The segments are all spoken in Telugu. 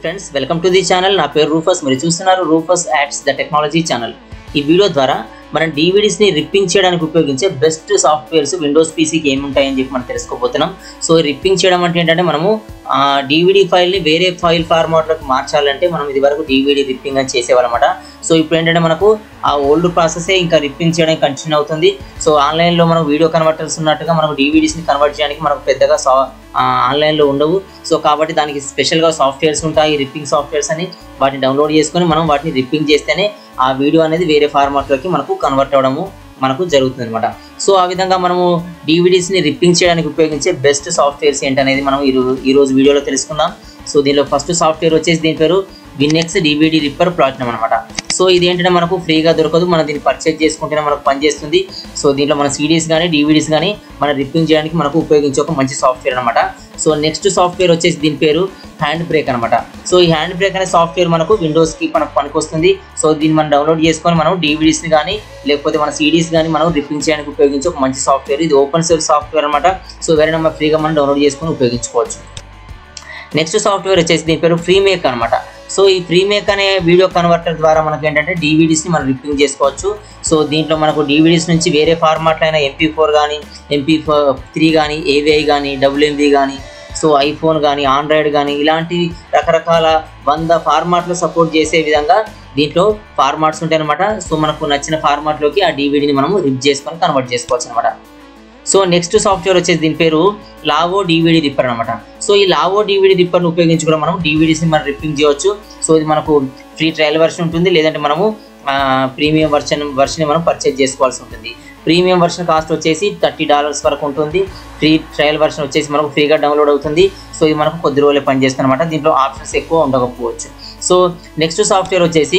friends welcome to the channel నా పేరు రూఫస్ మీరు చూస్తున్నారు Rufus ads the technology channel ఈ వీడియో ద్వారా మనం DVDs ని రిప్పింగ్ చేయడానికి ఉపయోగించే బెస్ట్ సాఫ్ట్వేర్స్ విండోస్ పీసీకి ఏమి ఉంటాయని చెప్పి మనం తెలుసుకోబోతున్నాం సో రిప్పింగ్ చేయడం అంటే ఏంటంటే మనము డివిడి ఫైల్ని వేరే ఫైల్ ఫార్మాట్లోకి మార్చాలంటే మనం ఇది వరకు డివిడి రిప్పింగ్ అని చేసేవాళ్ళమాట సో ఇప్పుడు ఏంటంటే మనకు ఆ ఓల్డ్ ప్రాసెసే ఇంకా రిప్పింగ్ చేయడానికి కంటిన్యూ అవుతుంది సో ఆన్లైన్లో మనం వీడియో కన్వర్టర్స్ ఉన్నట్టుగా మనకు DVDs ని కన్వర్ట్ చేయడానికి మనకు పెద్దగా సా ఆన్లైన్లో ఉండవు సో కాబట్టి దానికి స్పెషల్గా సాఫ్ట్వేర్స్ ఉంటాయి రిప్పింగ్ సాఫ్ట్వేర్స్ అని వాటిని డౌన్లోడ్ చేసుకొని మనం వాటిని రిప్పింగ్ చేస్తేనే ఆ వీడియో అనేది వేరే ఫార్మాట్లోకి మనకు కన్వర్ట్ అవ్వడము మనకు జరుగుతుంది అనమాట సో ఆ విధంగా మనము డివిడీస్ని రిప్పింగ్ చేయడానికి ఉపయోగించే బెస్ట్ సాఫ్ట్వేర్స్ ఏంటనేది మనం ఈ రో- ఈ రోజు వీడియోలో తెలుసుకుందాం సో దీనిలో ఫస్ట్ సాఫ్ట్వేర్ వచ్చేసి దీని పేరు విన్నెక్స్ డివిడి రిప్పర్ ప్లాటినం అనమాట సో ఇది ఏంటంటే మనకు ఫ్రీగా దొరకదు మనం దీన్ని పర్చేజ్ చేసుకుంటేనే మనకు పనిచేస్తుంది సో దీంట్లో మన సిడీస్ కానీ డివిడీస్ కానీ మన రిప్పింగ్ చేయడానికి మనకు ఉపయోగించే ఒక మంచి సాఫ్ట్వేర్ అనమాట సో నెక్స్ట్ సాఫ్ట్వేర్ వచ్చేసి దీని పేరు హ్యాండ్ బ్రేక్ అనమాట సో ఈ హ్యాండ్ బ్రేక్ అనే సాఫ్ట్వేర్ మనకు విండోస్కి మనకు పనికొస్తుంది సో దీన్ని మనం డౌన్లోడ్ చేసుకొని మనం డివిడీస్ని కానీ లేకపోతే మన సిడీస్ కానీ మనం రిప్పింగ్ చేయడానికి ఉపయోగించే ఒక మంచి సాఫ్ట్వేర్ ఇది ఓపెన్ సోర్స్ సాఫ్ట్వేర్ అనమాట సో వేరే నెంబర్ ఫ్రీగా మనం డౌన్లోడ్ చేసుకొని ఉపయోగించుకోవచ్చు నెక్స్ట్ సాఫ్ట్వేర్ వచ్చేసి దీని పేరు ఫ్రీ మేక్ అనమాట సో ఈ ఫ్రీ మేక్ అనే వీడియో కన్వర్టర్ ద్వారా మనకి ఏంటంటే DVDs ని మనం రిప్పింగ్ చేసుకోవచ్చు సో దీంట్లో మనకు డివిడీస్ నుంచి వేరే ఫార్మాట్లో అయినా ఎంపీ ఫోర్ కానీ ఎంపీ త్రీ కానీ ఏవిఐ కానీ డబ్ల్యూఎంబీ కానీ సో ఐఫోన్ కానీ ఆండ్రాయిడ్ కానీ ఇలాంటి రకరకాల వంద ఫార్మాట్లు సపోర్ట్ చేసే విధంగా దీంట్లో ఫార్మాట్స్ ఉంటాయి అనమాట సో మనకు నచ్చిన ఫార్మాట్లోకి ఆ డివిడీని మనము రిప్ చేసుకొని కన్వర్ట్ చేసుకోవచ్చు అనమాట సో నెక్స్ట్ సాఫ్ట్వేర్ వచ్చేసి దీని పేరు లావో డివిడి రిప్పర్ అనమాట సో ఈ లావో డివిడి రిప్పర్ని ఉపయోగించి కూడా మనం డివిడీస్ని మనం రిప్పింగ్ చేయవచ్చు సో ఇది మనకు ఫ్రీ ట్రయల్ వర్షన్ ఉంటుంది లేదంటే మనము ప్రీమియం వర్షన్ వర్షన్ మనం పర్చేజ్ చేసుకోవాల్సి ఉంటుంది ప్రీమియం వర్షన్ కాస్ట్ వచ్చేసి థర్టీ డాలర్స్ వరకు ఉంటుంది ఫ్రీ ట్రయల్ వర్షన్ వచ్చేసి మనకు ఫ్రీగా డౌన్లోడ్ అవుతుంది సో ఇది మనకు కొద్ది రోజులే పనిచేస్తుంది అనమాట దీంట్లో ఆప్షన్స్ ఎక్కువ ఉండకపోవచ్చు సో నెక్స్ట్ సాఫ్ట్వేర్ వచ్చేసి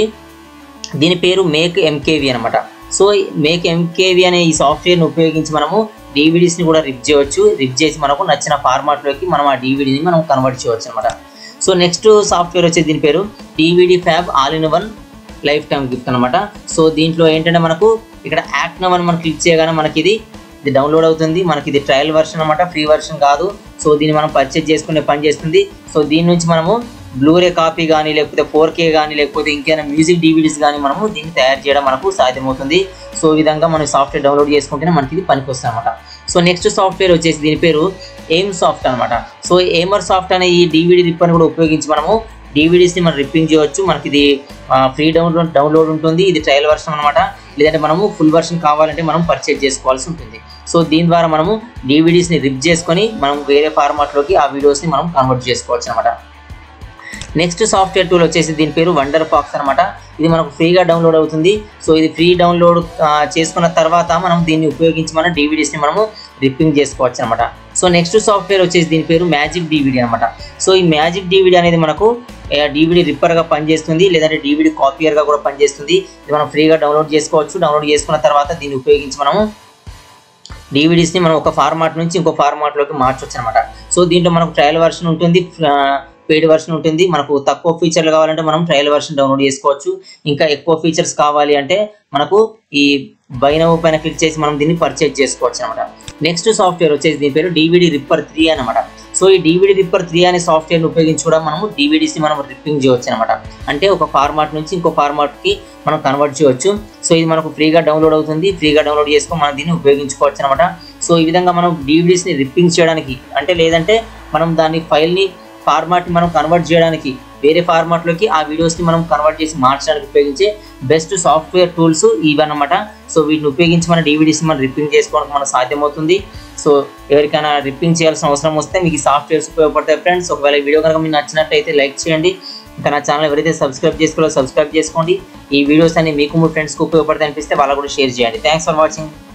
దీని పేరు మేక్ ఎంకేవి అనమాట సో మేక్ ఎంకేవి అనే ఈ సాఫ్ట్వేర్ని ఉపయోగించి మనము డివిడీస్ని కూడా రిప్ చేయవచ్చు రిప్ చేసి మనకు నచ్చిన ఫార్మాట్లోకి మనం ఆ డివిడీని మనం కన్వర్ట్ చేయవచ్చు అనమాట సో నెక్స్ట్ సాఫ్ట్వేర్ వచ్చేది దీని పేరు DVDFab all in one lifetime gift అనమాట సో దీంట్లో ఏంటంటే మనకు ఇక్కడ యాక్ట్ నవ్ అని మనం క్లిక్ చేయగానే మనకి ఇది ఇది డౌన్లోడ్ అవుతుంది మనకి ఇది ట్రయల్ వర్షన్ అనమాట ఫ్రీ వర్షన్ కాదు సో దీన్ని మనం పర్చేజ్ చేసుకునే పని చేస్తుంది సో దీని నుంచి మనము బ్లూరే కాపీ కానీ లేకపోతే ఫోర్ కే కానీ లేకపోతే ఇంకేమైనా మ్యూజిక్ డివిడీస్ కానీ మనము దీన్ని తయారు చేయడం మనకు సాధ్యమవుతుంది సో ఈ విధంగా మనం సాఫ్ట్వేర్ డౌన్లోడ్ చేసుకుంటేనే మనకి ఇది పనికొస్తుంది అనమాట సో నెక్స్ట్ సాఫ్ట్వేర్ వచ్చేసి దీని పేరు ఎయిమ్ సాఫ్ట్ అనమాట సో ఎయిమర్ సాఫ్ట్ అనే ఈ డివిడి రిప్పని కూడా ఉపయోగించి మనము డివిడీస్ని మనం రిప్పింగ్ చేయవచ్చు మనకి ఇది ఫ్రీ డౌన్లోడ్ డౌన్లోడ్ ఉంటుంది ఇది ట్రయల్ వర్షన్ అనమాట లేదంటే మనము ఫుల్ వర్షన్ కావాలంటే మనం పర్చేజ్ చేసుకోవాల్సి ఉంటుంది సో దీని ద్వారా మనము డివిడీస్ని రిప్ చేసుకొని మనం వేరే ఫార్మాట్లోకి ఆ వీడియోస్ని మనం కన్వర్ట్ చేసుకోవచ్చు అనమాట నెక్స్ట్ సాఫ్ట్వేర్ టూల్ వచ్చేసి దీని పేరు వండర్ బాక్స్ అనమాట ఇది మనకు ఫ్రీగా డౌన్లోడ్ అవుతుంది సో ఇది ఫ్రీ డౌన్లోడ్ ఆ, చేసుకున్న తర్వాత మనం దీన్ని ఉపయోగించి మన డివిడీస్ని మనము రిప్పింగ్ చేసుకోవచ్చు అనమాట సో నెక్స్ట్ సాఫ్ట్వేర్ వచ్చేసి దీని పేరు మ్యాజిక్ డివిడి అనమాట సో ఈ మ్యాజిక్ డివిడి అనేది మనకు డివిడి రిప్పర్గా పనిచేస్తుంది లేదంటే డివిడి కాపీయర్గా కూడా పనిచేస్తుంది ఇది మనం ఫ్రీగా డౌన్లోడ్ చేసుకోవచ్చు డౌన్లోడ్ చేసుకున్న తర్వాత దీన్ని ఉపయోగించి మనము డివిడీస్ని మనం ఒక ఫార్మాట్ నుంచి ఇంకో ఫార్మాట్లోకి మార్చొచ్చు అనమాట సో దీంట్లో మనకు ట్రయల్ వర్షన్ ఉంటుంది పెయిడ్ వర్షన్ ఉంటుంది మనకు తక్కువ ఫీచర్లు కావాలంటే మనం ట్రయల్ వర్షన్ డౌన్లోడ్ చేసుకోవచ్చు ఇంకా ఎక్కువ ఫీచర్స్ కావాలి అంటే మనకు ఈ బైనవ్ పైన క్లిక్ చేసి మనం దీన్ని పర్చేజ్ చేసుకోవచ్చు అనమాట నెక్స్ట్ సాఫ్ట్వేర్ వచ్చేసి దీని పేరు డివిడి రిప్పర్ త్రీ అనమాట సో ఈ డివిడి రిప్పర్ త్రీ అనే సాఫ్ట్వేర్ని ఉపయోగించి కూడా మనము డివిడీస్ని మనం రిప్పింగ్ చేయవచ్చు అనమాట అంటే ఒక ఫార్మాట్ నుంచి ఇంకో ఫార్మాట్కి మనం కన్వర్ట్ చేయవచ్చు సో ఇది మనకు ఫ్రీగా డౌన్లోడ్ అవుతుంది ఫ్రీగా డౌన్లోడ్ చేసుకొని మనం దీన్ని ఉపయోగించుకోవచ్చు అనమాట సో ఈ విధంగా మనం డివిడీస్ని రిప్పింగ్ చేయడానికి అంటే లేదంటే మనం దాని ఫైల్ని ఫార్మాట్ని మనం కన్వర్ట్ చేయడానికి వేరే ఫార్మాట్లోకి ఆ వీడియోస్ని మనం కన్వర్ట్ చేసి మార్చడానికి ఉపయోగించే బెస్ట్ సాఫ్ట్వేర్ టూల్స్ ఇవన్నమాట సో వీటిని ఉపయోగించి మన డివిడీస్ని మనం రిప్పింగ్ చేసుకోవడానికి మనకు సాధ్యమవుతుంది సో ఎవరికైనా రిప్పింగ్ చేయాల్సిన అవసరం వస్తే మీకు ఈ సాఫ్ట్వేర్స్ ఉపయోగపడతాయి ఫ్రెండ్స్ ఒకవేళ ఈ వీడియో కనుక మీకు నచ్చినట్టయితే లైక్ చేయండి ఇంకా నా ఛానల్ ఎవరైతే సబ్స్క్రైబ్ చేసుకోవాలో సబ్స్క్రైబ్ చేసుకోండి ఈ వీడియోస్ అన్ని మీకు మీ ఫ్రెండ్స్కి ఉపయోగపడతాయి అనిపిస్తే వాళ్ళకు కూడా షేర్ చేయండి థ్యాంక్స్ ఫర్ వాచింగ్